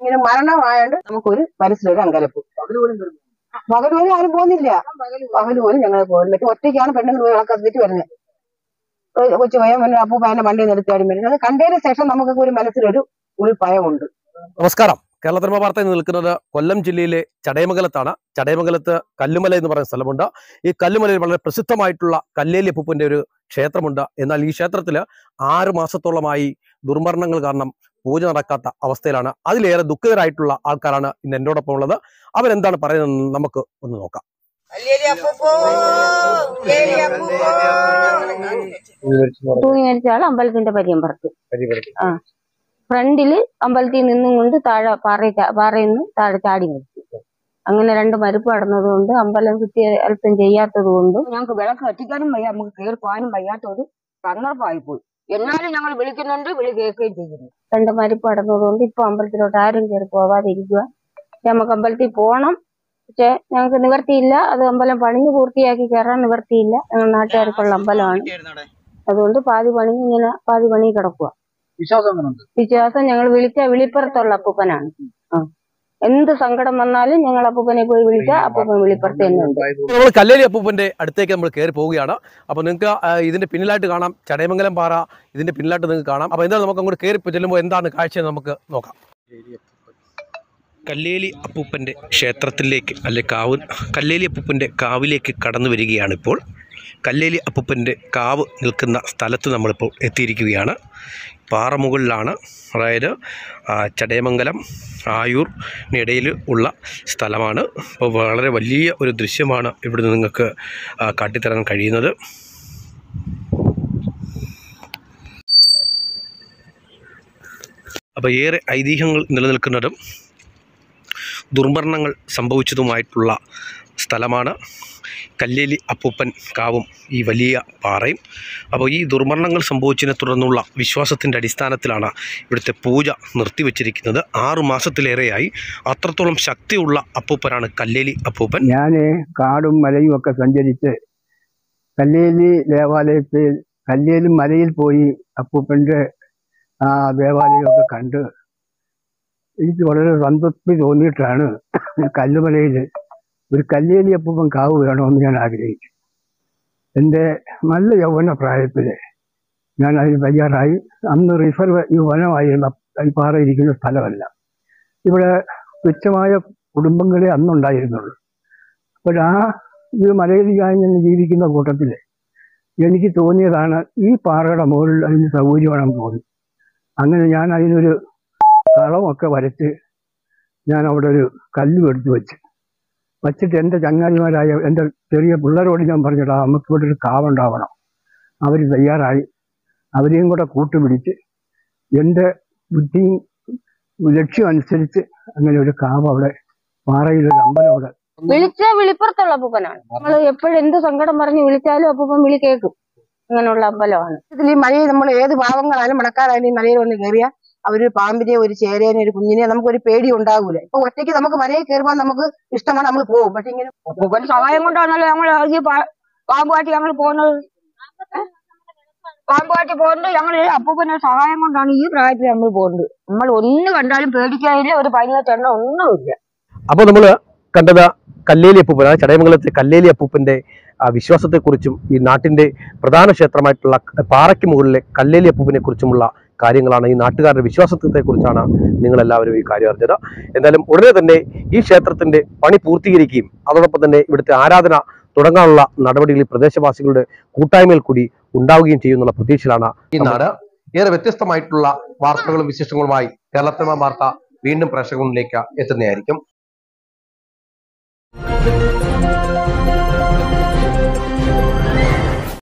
ഇങ്ങനെ മരണമായോണ്ട് നമുക്കൊരു മനസ്സിലൊരു അങ്കലപ്പ് പകൽ പോലും ആരും പോകുന്നില്ല പകൽ പോലും ഞങ്ങൾ പോകുന്നില്ല മറ്റേ ഒറ്റയ്ക്കാണ് പെണ്ണുങ്ങൾ പോയി വിളക്കത്തിട്ട് വരുന്നത് കൊച്ചു പയ്യൻ പിന്നെ അപ്പൂപ്പാന്റെ വണ്ടിയിൽ നിന്ന് എടുത്താലും വരുന്നത് അത് കണ്ടതിന് ശേഷം നമുക്കൊക്കെ ഒരു മനസ്സിലൊരു ഉൾഭയമുണ്ട് നമസ്കാരം കേരളത്തിനമ വാർത്തയിൽ നിൽക്കുന്നത് കൊല്ലം ജില്ലയിലെ ചടയമംഗലത്താണ് ചടയമംഗലത്ത് കല്ലുമല എന്ന് പറയുന്ന സ്ഥലമുണ്ട് ഈ കല്ലുമലയിൽ വളരെ പ്രസിദ്ധമായിട്ടുള്ള കല്ലേലി അപ്പൂപ്പന്റെ ഒരു ക്ഷേത്രമുണ്ട് എന്നാൽ ഈ ക്ഷേത്രത്തിൽ ആറ് മാസത്തോളമായി ദുർമരണങ്ങൾ കാരണം പൂജ നടക്കാത്ത അവസ്ഥയിലാണ് അതിലേറെ ദുഃഖിതരായിട്ടുള്ള ആൾക്കാരാണ് ഇന്ന് എന്നോടൊപ്പം ഉള്ളത് അവരെന്താണ് പറയുന്നത് നമുക്ക് ഒന്ന് നോക്കാം തൂങ്ങി മരിച്ച ആൾ അമ്പലത്തിന്റെ പരിയമ്പറത്ത് ആ ഫ്രണ്ടില് അമ്പലത്തിൽ നിന്നും കൊണ്ട് താഴെ പാറ പാറയിൽ നിന്ന് താഴെ ചാടി മരിച്ചു അങ്ങനെ രണ്ട് മരുപ്പ് നടന്നതുകൊണ്ട് അമ്പലം കൃത്യ അല്പം ചെയ്യാത്തത് കൊണ്ടും ഞങ്ങൾക്ക് വിളക്ക് കത്തിക്കാനും വയ്യ നമുക്ക് കയറി പോകാനും വയ്യാത്ത ഒരു സന്ദർഭമായി പോയി എന്നാലും ഞങ്ങൾ വിളിക്കുന്നുണ്ട് വിളി കേൾക്കുകയും ചെയ്യുന്നു രണ്ട് മരുപ്പ് നടന്നതുകൊണ്ട് ഇപ്പൊ അമ്പലത്തിലോട്ട് ആരും കയറി പോവാതിരിക്കുക നമുക്ക് അമ്പലത്തിൽ പോകണം പക്ഷെ ഞങ്ങൾക്ക് നിവർത്തിയില്ല അത് അമ്പലം പണിഞ്ഞ് പൂർത്തിയാക്കി കയറാൻ നിവർത്തിയില്ല ഞങ്ങൾ നാട്ടുകാർക്കുള്ള അമ്പലമാണ് അതുകൊണ്ട് പാതി പണി ഇങ്ങനെ പാതി പണി കിടക്കുക വിശ്വാസം ഞങ്ങൾ വിളിച്ച വിളിപ്പുറത്തുള്ള അപ്പൂപ്പനാണ് ആ. എന്ത് സങ്കടം വന്നാലും ഞങ്ങൾ അപ്പൂപ്പനെ പോയി വിളിച്ചാൽ അപ്പൂപ്പൻ വിളിപ്പുറത്ത് തന്നെ ഉണ്ട് നമ്മൾ കല്ലേലി അപ്പൂപ്പന്റെ അടുത്തേക്ക് നമ്മൾ കയറി പോവുകയാണ് അപ്പോൾ നിങ്ങൾക്ക് ആ, ഇതിന്റെ പിന്നിലായിട്ട് കാണാം ചടയമംഗലം പാറ ഇതിന്റെ പിന്നിലായിട്ട് നിങ്ങൾക്ക് കാണാം അപ്പോൾ എന്തായാലും നമുക്ക് അങ്ങോട്ട് കയറി ചെല്ലുമ്പോൾ എന്താണ് കാഴ്ച എന്ന് നമുക്ക് നോക്കാം കല്ലേലി അപ്പൂപ്പൻ്റെ ക്ഷേത്രത്തിലേക്ക് അല്ലെ കാവ് കല്ലേലി അപ്പൂപ്പൻ്റെ കാവിലേക്ക് കടന്നു വരികയാണ് ഇപ്പോൾ കല്ലേലി അപ്പൂപ്പൻ്റെ കാവ് നിൽക്കുന്ന സ്ഥലത്ത് നമ്മളിപ്പോൾ എത്തിയിരിക്കുകയാണ് പാറമുകളിലാണ് അതായത് ആ, ചടയമംഗലം ആയൂറിനിടയിൽ ഉള്ള സ്ഥലമാണ് അപ്പോൾ വളരെ വലിയ ഒരു ദൃശ്യമാണ് ഇവിടുന്ന് നിങ്ങൾക്ക് ആ, കാട്ടിത്തരാൻ കഴിയുന്നത് അപ്പോൾ ഏറെ ഐതിഹ്യങ്ങൾ നിലനിൽക്കുന്നതും ദുർമരണങ്ങൾ സംഭവിച്ചതുമായിട്ടുള്ള സ്ഥലമാണ് കല്ലേലി അപ്പൂപ്പൻ കാവും ഈ വലിയ പാറയും അപ്പോൾ ഈ ദുർമരണങ്ങൾ സംഭവിച്ചതിനെ തുടർന്നുള്ള വിശ്വാസത്തിൻ്റെ അടിസ്ഥാനത്തിലാണ് ഇവിടുത്തെ പൂജ നിർത്തിവെച്ചിരിക്കുന്നത് ആറു മാസത്തിലേറെയായി അത്രത്തോളം ശക്തിയുള്ള അപ്പൂപ്പനാണ് കല്ലേലി അപ്പൂപ്പൻ ഞാൻ കാടും മലയും ഒക്കെ സഞ്ചരിച്ച് കല്ലേലി ദേവാലയത്തിൽ കല്ലേലും മലയിൽ പോയി അപ്പൂപ്പൻ്റെ ആ ദേവാലയമൊക്കെ കണ്ട് എനിക്ക് വളരെ സംതൃപ്തി തോന്നിയിട്ടാണ് കല്ലുമലയിൽ ഒരു കല്ലേലി അപ്പൂപ്പൻ കാവ് വേണമെന്ന് ഞാൻ ആഗ്രഹിച്ചു എൻ്റെ നല്ല യൗവന പ്രായത്തിൽ ഞാൻ അതിന് തയ്യാറായി അന്ന് റിസർവ് ഈ വനമായിരുന്ന ഈ പാറ ഇരിക്കുന്ന സ്ഥലമല്ല ഇവിടെ തുച്ഛമായ കുടുംബങ്ങളെ അന്നുണ്ടായിരുന്നുള്ളൂ അപ്പോൾ ആ ഈ മലയിൽ ഞാൻ ജീവിക്കുന്ന കൂട്ടത്തിൽ എനിക്ക് തോന്നിയതാണ് ഈ പാറയുടെ മുകളിൽ അതിന് സൗകര്യമാണെന്ന് തോന്നി അങ്ങനെ ഞാൻ അതിനൊരു കളമൊക്കെ വരച്ച് ഞാൻ അവിടെ ഒരു കല്ലും എടുത്തു വെച്ച് വച്ചിട്ട് എൻ്റെ ചങ്ങാതിമാരായ എൻ്റെ ചെറിയ പിള്ളേരോട് ഞാൻ പറഞ്ഞിട്ടാ നമുക്ക് ഇവിടെ ഒരു കാവുണ്ടാവണം അവർ തയ്യാറായി അവരെയും കൂടെ കൂട്ടുപിടിച്ച് എൻ്റെ ബുദ്ധിയും ലക്ഷ്യം അനുസരിച്ച് അങ്ങനെ ഒരു കാവ് അവിടെ പാറയിൽ ഒരു അമ്പലം അവിടെ വിളിച്ച വിളിപ്പുറത്തുള്ള അപ്പൂപ്പനാണ് നമ്മൾ എപ്പോഴും എന്ത് സങ്കടം പറഞ്ഞ് വിളിച്ചാലും അപ്പൂപ്പൻ വിളി കേൾക്കും അങ്ങനെയുള്ള അമ്പലമാണ് ഇതിൽ ഈ മലയിൽ നമ്മൾ ഏത് പാവങ്ങളായാലും മണക്കാരായാലും ഈ മലയിൽ വന്ന് കയറിയാൽ അവര് പാമ്പിനെ ഒരു ചേരേനെ ഒരു കുഞ്ഞിനെ നമുക്കൊരു പേടി ഉണ്ടാകൂല ഇപ്പൊ ഒറ്റയ്ക്ക് നമുക്ക് മലയിൽ കയറുമ്പോൾ നമുക്ക് ഇഷ്ടമാണ് നമ്മൾ പോകും പക്ഷെ ഇങ്ങനെ അപ്പൂപ്പന്റെ സഹായം കൊണ്ടാണല്ലോ ഞങ്ങൾ ഈ പാ- പാമ്പുമായിട്ട് ഞങ്ങൾ പോകുന്നത് ഏ? പാമ്പുമായിട്ട് പോകുന്നത് ഞങ്ങൾ അപ്പൂപ്പന്റെ സഹായം കൊണ്ടാണ് ഈ പ്രായത്തിൽ നമ്മൾ പോകുന്നത് നമ്മൾ ഒന്ന് കണ്ടാലും പേടിക്കാനില്ല ഒരു പനിയായിട്ടെണ്ണ ഒന്നുമില്ല അപ്പോൾ നമ്മൾ കണ്ടത് കല്ലേലി അപ്പൂപ്പൻ അതായത് ചടയമംഗലത്തെ കല്ലേലി അപ്പൂപ്പൻ്റെ ആ വിശ്വാസത്തെക്കുറിച്ചും ഈ നാട്ടിൻ്റെ പ്രധാന ക്ഷേത്രമായിട്ടുള്ള പാറയ്ക്ക് മുകളിലെ കല്ലേലി അപ്പൂപ്പനെ കുറിച്ചുമുള്ള കാര്യങ്ങളാണ് ഈ നാട്ടുകാരുടെ വിശ്വാസത്തെക്കുറിച്ചാണ് നിങ്ങളെല്ലാവരും ഈ കാര്യം അറിഞ്ഞത് എന്തായാലും ഉടനെ തന്നെ ഈ ക്ഷേത്രത്തിൻ്റെ പണി പൂർത്തീകരിക്കുകയും അതോടൊപ്പം തന്നെ ഇവിടുത്തെ ആരാധന തുടങ്ങാനുള്ള നടപടികൾ ഈ പ്രദേശവാസികളുടെ കൂട്ടായ്മയിൽ കൂടി ഉണ്ടാവുകയും ചെയ്യുന്നുള്ള പ്രതീക്ഷയിലാണ് ഈ നാട് ഏറെ വ്യത്യസ്തമായിട്ടുള്ള വാർത്തകളും വിശേഷങ്ങളുമായി കേരളത്തിലെ വാർത്ത വീണ്ടും പ്രേക്ഷകരിലേക്ക് എത്തുന്നതായിരിക്കും